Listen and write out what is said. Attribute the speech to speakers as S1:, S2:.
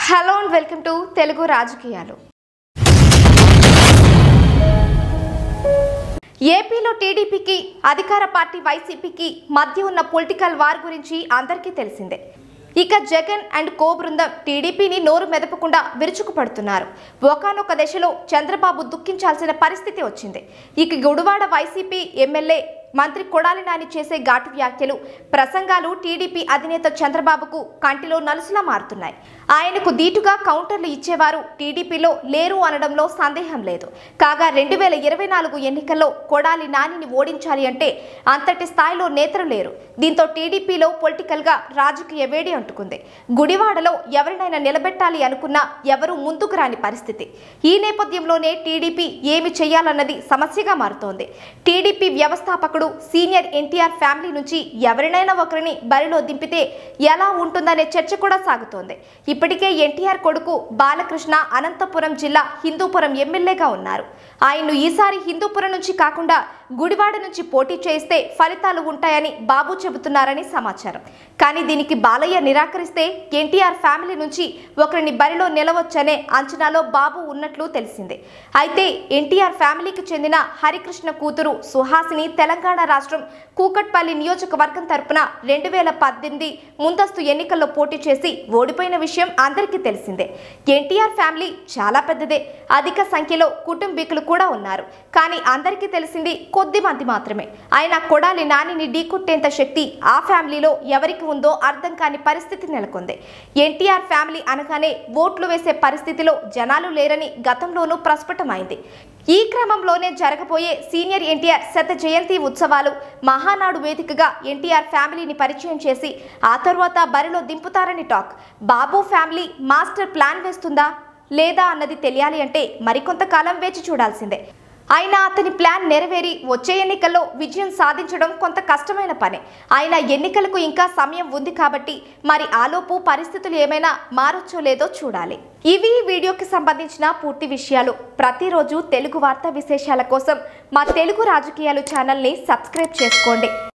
S1: hello and welcome to Telugu రాజకీయాలు ఏపీలో టీడీపీకి అధికార పార్టీ వైసీపీకి మధ్య ఉన్న పొలిటికల్ వార్ గురించి అందరికీ తెలిసిందే ఇక జగన్ అండ్ కో బృందం టీడీపీని నోరు మెదపకుండా విరుచుకుపడుతున్నారు ఒకనొక దశలో చంద్రబాబు దుఃఖించాల్సిన పరిస్థితి వచ్చింది ఇక గుడివాడ వైసీపీ ఎమ్మెల్యే మంత్రి కొడాలి నాని చేసే ఘాటు వ్యాఖ్యలు ప్రసంగాలు టీడీపీ అధినేత చంద్రబాబుకు కంటిలో నలుసులా మారుతున్నాయి ఆయనకు దీటుగా కౌంటర్లు ఇచ్చేవారు టీడీపీలో లేరు అనడంలో సందేహం లేదు కాగా రెండు వేల ఇరవై నాలుగు ఎన్నికల్లో కొడాలి నానిని ఓడించాలి అంటే అంతటి స్థాయిలో నేతలు లేరు దీంతో టీడీపీలో పొలిటికల్గా రాజకీయ వేడి అంటుకుంది గుడివాడలో ఎవరినైనా నిలబెట్టాలి అనుకున్నా ఎవరూ ముందుకు రాని పరిస్థితి ఈ నేపథ్యంలోనే టీడీపీ ఏమి చేయాలన్నది సమస్యగా మారుతోంది టీడీపీ వ్యవస్థాపకుడు సీనియర్ ఎన్టీఆర్ ఫ్యామిలీ నుంచి ఎవరినైనా ఒకరిని బరిలో దింపితే ఎలా ఉంటుందనే చర్చ కూడా సాగుతోంది ఇప్పటికే ఎన్టీఆర్ కొడుకు బాలకృష్ణ అనంతపురం జిల్లా హిందూపురం ఎమ్మెల్యేగా ఉన్నారు ఆయన్ను ఈసారి హిందూపురం నుంచి కాకుండా గుడివాడ నుంచి పోటీ చేస్తే ఫలితాలు ఉంటాయని బాబు చెబుతున్నారని సమాచారం కానీ దీనికి బాలయ్య నిరాకరిస్తే ఎన్టీఆర్ ఫ్యామిలీ నుంచి ఒకరిని బరిలో నిలవచ్చనే అంచనాలో బాబు ఉన్నట్లు తెలిసిందే అయితే ఎన్టీఆర్ ఫ్యామిలీకి చెందిన హరికృష్ణ కూతురు సుహాసిని తెలంగాణ రాష్ట్రం కూకట్పల్లి నియోజకవర్గం తరపున రెండు వేల పద్దెనిమిది ముందస్తు ఎన్నికల్లో పోటీ చేసి ఓడిపోయిన విషయం అందరికీ తెలిసిందే ఎన్టీఆర్ ఫ్యామిలీ చాలా పెద్దదే అధిక సంఖ్యలో కుటుంబీకులు కూడా ఉన్నారు కానీ అందరికీ తెలిసింది కొద్ది మంది మాత్రమే ఆయన కొడాలి నానిని ఢీకొట్టేంత శక్తి ఆ ఫ్యామిలీలో ఎవరికి ఉందో అర్థం కాని పరిస్థితి నెలకొంది ఎన్టీఆర్ ఫ్యామిలీ అనగానే ఓట్లు వేసే పరిస్థితిలో జనాలు లేరని గతంలోనూ ప్రస్ఫుటమైంది ఈ క్రమంలోనే జరగబోయే సీనియర్ ఎన్టీఆర్ శత జయంతి ఉత్సవాలు మహానాడు వేదికగా ఎన్టీఆర్ ఫ్యామిలీని పరిచయం చేసి ఆ తరువాత బరిలో దింపుతారని talk Babu family master plan వేస్తుందా లేదా అన్నది తెలియాలి అంటే మరికొంతకాలం వేచి చూడాల్సిందే అయినా అతని ప్లాన్ నెరవేరి వచ్చే ఎన్నికల్లో విజయం సాధించడం కొంత కష్టమైన పనే అయినా ఎన్నికలకు ఇంకా సమయం ఉంది కాబట్టి మరి ఆలోపు పరిస్థితులు ఏమైనా మారొచ్చో లేదో చూడాలి ఇవి ఈ వీడియోకి సంబంధించిన పూర్తి విషయాలు ప్రతిరోజు తెలుగు వార్తా విశేషాల కోసం మా తెలుగు రాజకీయాలు ఛానల్ని సబ్స్క్రైబ్ చేసుకోండి